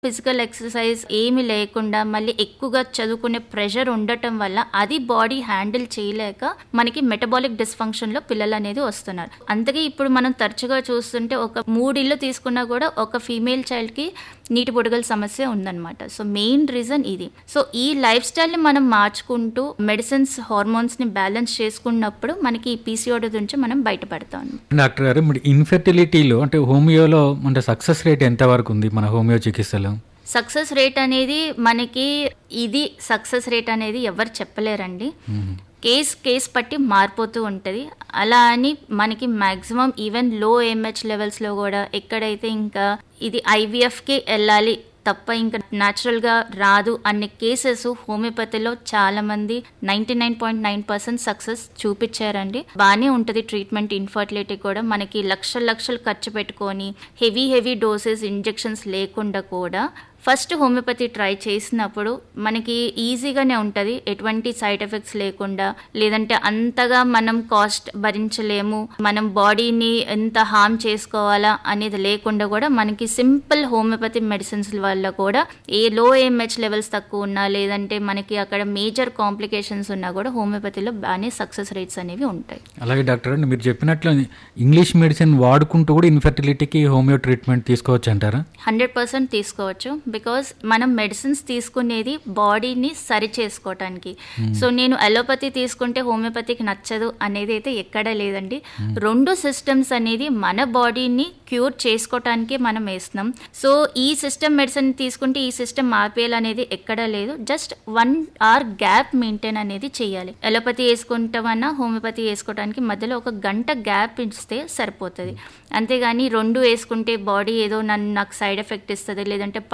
physical exercise ఏమి లేకుండా మళ్ళీ ఎక్కువగా చదువుకునే ప్రెషర్ ఉండటం వల్ల అది బాడీ హ్యాండిల్ చేయలేక మనకి మెటబాలిక్ డిస్ఫంక్షన్ లో పిల్లలు అనేది వస్తున్నారు అందుకే ఇప్పుడు మనం తరచుగా చూస్తుంటే ఒక మూడిళ్ళు తీసుకున్నా కూడా ఒక ఫీమేల్ చైల్డ్ కి నీటి బుడగల సమస్య ఉందన్నమాట సో మెయిన్ రీజన్ ఇది సో ఈ లైఫ్ స్టైల్ ని మనం మార్చుకుంటూ మెడిసిన్స్ హార్మోన్స్ ని బ్యాలెన్స్ చేసుకున్నప్పుడు మనకి ఈ పీసీఓడి నుంచి మనం బయటపడతాం డాక్టర్ గారు మరి ఇన్ఫెర్టిలిటీలో అంటే హోమియోలో అంటే సక్సెస్ రేట్ ఎంత వరకు ఉంది మన హోమియో చికిత్సలో సక్సెస్ రేట్ అనేది మనకి ఇది సక్సెస్ రేట్ అనేది ఎవరు చెప్పలేరండి కేస్ కేస్ పట్టి మారిపోతూ ఉంటుంది అలా అని మనకి మ్యాక్సిమం ఈవెన్ లో ఎంహెచ్ లెవెల్స్లో కూడా ఎక్కడైతే ఇంకా ఇది ఐవీఎఫ్కి వెళ్ళాలి తప్ప ఇంకా న్యాచురల్గా రాదు అనే కేసెస్ హోమియోపతిలో చాలా మంది ninety nine point nine percent success చూపించారండి బాగానే ఉంటుంది ట్రీట్మెంట్ ఇన్ఫర్టిలిటీ కూడా మనకి లక్షల లక్షలు ఖర్చు పెట్టుకొని హెవీ హెవీ డోసెస్ ఇంజెక్షన్స్ లేకుండా కూడా ఫస్ట్ హోమియోపతి ట్రై చేసినప్పుడు మనకి ఈజీగానే ఉంటుంది ఎటువంటి సైడ్ ఎఫెక్ట్స్ లేకుండా లేదంటే అంతగా మనం కాస్ట్ భరించలేము మనం బాడీని ఎంత హార్మ్ చేసుకోవాలా అనేది లేకుండా కూడా మనకి సింపుల్ హోమియోపతి మెడిసిన్స్ వల్ల కూడా ఏ లో ఎంహెచ్ లెవెల్స్ తక్కువ ఉన్నా లేదంటే మనకి అక్కడ మేజర్ కాంప్లికేషన్స్ ఉన్నా కూడా హోమియోపతిలో బాగానే సక్సెస్ రేట్స్ అనేవి ఉంటాయి అలాగే డాక్టర్ అండి మీరు చెప్పినట్లు ఇంగ్లీష్ మెడిసిన్ వాడుకుంటూ కూడా ఇన్ఫెర్టిలిటీకి హోమియో ట్రీట్మెంట్ తీసుకోవచ్చు అంటారా హండ్రెడ్ పర్సెంట్ తీసుకోవచ్చు బికాస్ మనం మెడిసిన్స్ తీసుకునేది బాడీని సరి చేసుకోవటానికి సో నేను అలోపతి తీసుకుంటే హోమియోపతికి నచ్చదు అనేది అయితే ఎక్కడా లేదండి రెండు సిస్టమ్స్ అనేది మన బాడీని క్యూర్ చేసుకోవటానికే మనం వేస్తున్నాం సో ఈ సిస్టమ్ మెడిసిన్ తీసుకుంటే ఈ సిస్టమ్ ఆపేయాలనేది ఎక్కడా లేదు just one hour gap maintain అనేది చేయాలి అలోపతి వేసుకుంటామన్నా హోమియోపతి వేసుకోవడానికి మధ్యలో ఒక గంట గ్యాప్ ఇస్తే సరిపోతుంది అంతేగాని రెండు వేసుకుంటే బాడీ ఏదో నన్ను నాకు సైడ్ ఎఫెక్ట్ ఇస్తుంది లేదంటే